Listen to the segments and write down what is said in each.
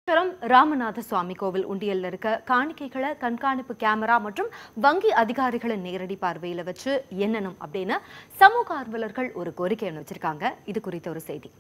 ராமேஸ்வரம் ராமநாத சுவாமி கோவில் உண்டியல்ல இருக்க காணிக்கைகளை கண்காணிப்பு கேமரா மற்றும் வங்கி அதிகாரிகளின் நேரடி பார்வையில வச்சு எண்ணணும் அப்படின்னு சமூக ஆர்வலர்கள் ஒரு கோரிக்கை ஒன்று வச்சிருக்காங்க இது குறித்த ஒரு செய்தி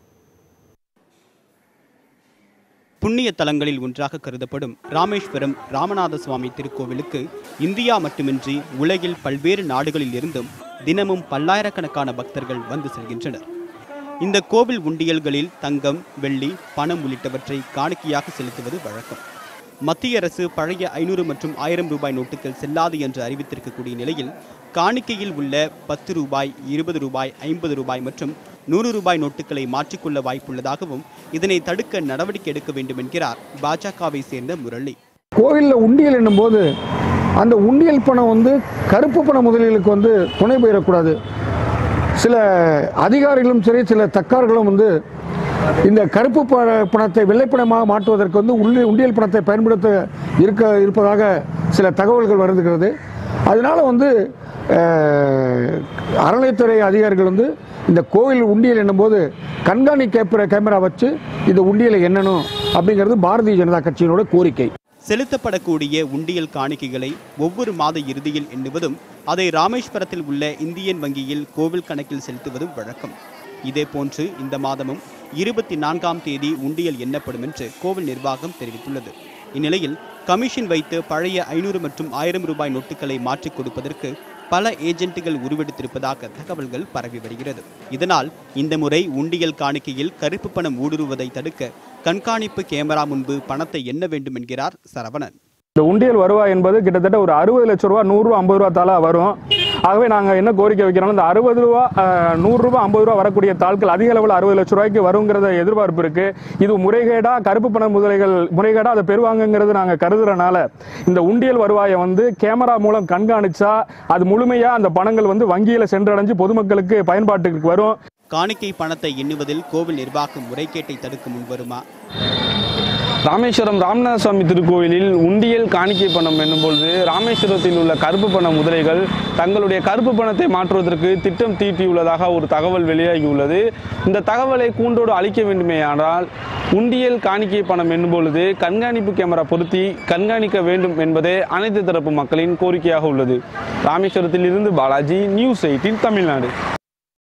புண்ணிய தலங்களில் ஒன்றாக கருதப்படும் ராமேஸ்வரம் ராமநாத சுவாமி திருக்கோவிலுக்கு இந்தியா மட்டுமின்றி உலகில் பல்வேறு நாடுகளில் இருந்தும் தினமும் பல்லாயிரக்கணக்கான பக்தர்கள் வந்து செல்கின்றனர் இந்த கோவில் உண்டியல்களில் தங்கம் வெள்ளி பணம் உள்ளிட்டவற்றை காணிக்கையாக செலுத்துவது வழக்கம் மத்திய அரசு பழைய ஐநூறு மற்றும் ஆயிரம் ரூபாய் நோட்டுகள் செல்லாது என்று அறிவித்திருக்கக்கூடிய நிலையில் காணிக்கையில் உள்ள பத்து ரூபாய் இருபது ரூபாய் ஐம்பது ரூபாய் மற்றும் நூறு ரூபாய் நோட்டுகளை மாற்றிக்கொள்ள வாய்ப்புள்ளதாகவும் இதனை தடுக்க நடவடிக்கை எடுக்க வேண்டும் என்கிறார் பாஜகவை சேர்ந்த முரளி கோவிலில் உண்டியல் என்னும்போது அந்த உண்டியல் பணம் வந்து கருப்பு பண முதலீடுகளுக்கு வந்து துணை போயிடக்கூடாது சில அதிகாரிகளும் சரி சில தக்கார்களும் வந்து இந்த கருப்பு ப- பணத்தை வெள்ளைப்பணமாக மாற்றுவதற்கு வந்து உள்ளி உண்டியல் பணத்தை பயன்படுத்த இருக்க இருப்பதாக சில தகவல்கள் வருகிறது அதனால வந்து அஹ், அறநிலைத்துறை அதிகாரிகள் வந்து இந்த கோவில் உண்டியல் என்னும்போது கண்காணி கேமரா கேமரா வச்சு இந்த உண்டியலை எண்ணணும் அப்படிங்கிறது பாரதிய ஜனதா கட்சியினோட கோரிக்கை செலுத்தப்படக்கூடிய உண்டியல் காணிக்கைகளை ஒவ்வொரு மாத இறுதியில் எண்ணுவதும் அதை ராமேஸ்வரத்தில் உள்ள இந்தியன் வங்கியில் கோவில் கணக்கில் செலுத்துவதும் வழக்கம் இதேபோன்று இந்த மாதமும் இருபத்தி நான்காம் தேதி உண்டியல் எண்ணப்படும் என்று கோவில் நிர்வாகம் தெரிவித்துள்ளது இந்நிலையில் கமிஷன் வைத்து பழைய ஐநூறு மற்றும் ஆயிரம் ரூபாய் நோட்டுகளை மாற்றிக் கொடுப்பதற்கு பல ஏஜென்ட்டுகள் உருவெடுத்திருப்பதாக தகவல்கள் பரவி வருகிறது இதனால் இந்த முறை உண்டியல் காணிக்கையில் கருப்பு பணம் ஊடுருவதை தடுக்க கண்காணிப்பு கேமரா முன்பு பணத்தை எண்ண வேண்டும் என்கிறார் சரவணன் இந்த உண்டியல் வருவாய் என்பது கிட்டத்தட்ட ஒரு அறுபது லட்ச ரூபா நூறுரூவா ஐம்பது ரூபா தாளாக வரும் ஆகவே நாங்கள் என்ன கோரிக்கை வைக்கிறோம் இந்த அறுபது ரூபா அஹ், நூறுரூவா ஐம்பது ரூபா வரக்கூடிய தாட்கள் அதிக அளவில் அறுபது லட்ச ரூபாய்க்கு வருங்கிறத எதிர்பார்ப்பு இருக்கு இது முறைகேடா கருப்பு பண முதலைகள் முறைகேடா அதை பெறுவாங்கங்கிறது நாங்கள் கருதுறனால இந்த உண்டியல் வருவாயை வந்து கேமரா மூலம் கண்காணிச்சா அது முழுமையா அந்த பணங்கள் வந்து வங்கியில சென்றடைஞ்சு பொதுமக்களுக்கு பயன்பாட்டுக்கு வரும் காணிக்கை பணத்தை எண்ணுவதில் கோவில் நிர்வாகம் முறைகேட்டை தடுக்க முன்வருமா ராமேஸ்வரம் ராமநாத சுவாமி திருக்கோயிலில் உண்டியல் காணிக்கை பணம் என்னும்பொழுது ராமேஸ்வரத்தில் உள்ள கருப்பு பண முதலைகள் தங்களுடைய கருப்பு பணத்தை மாற்றுவதற்கு திட்டம் தீட்டியுள்ளதாக ஒரு தகவல் வெளியாகியுள்ளது இந்த தகவலை கூண்டோடு அளிக்க வேண்டுமேயானால் உண்டியல் காணிக்கை பணம் என்னும்பொழுது கண்காணிப்பு கேமரா பொருத்தி கண்காணிக்க வேண்டும் என்பதே அனைத்து தரப்பு மக்களின் கோரிக்கையாக உள்ளது ராமேஸ்வரத்தில் இருந்து பாலாஜி நியூஸ் எயிட்டின் தமிழ்நாடு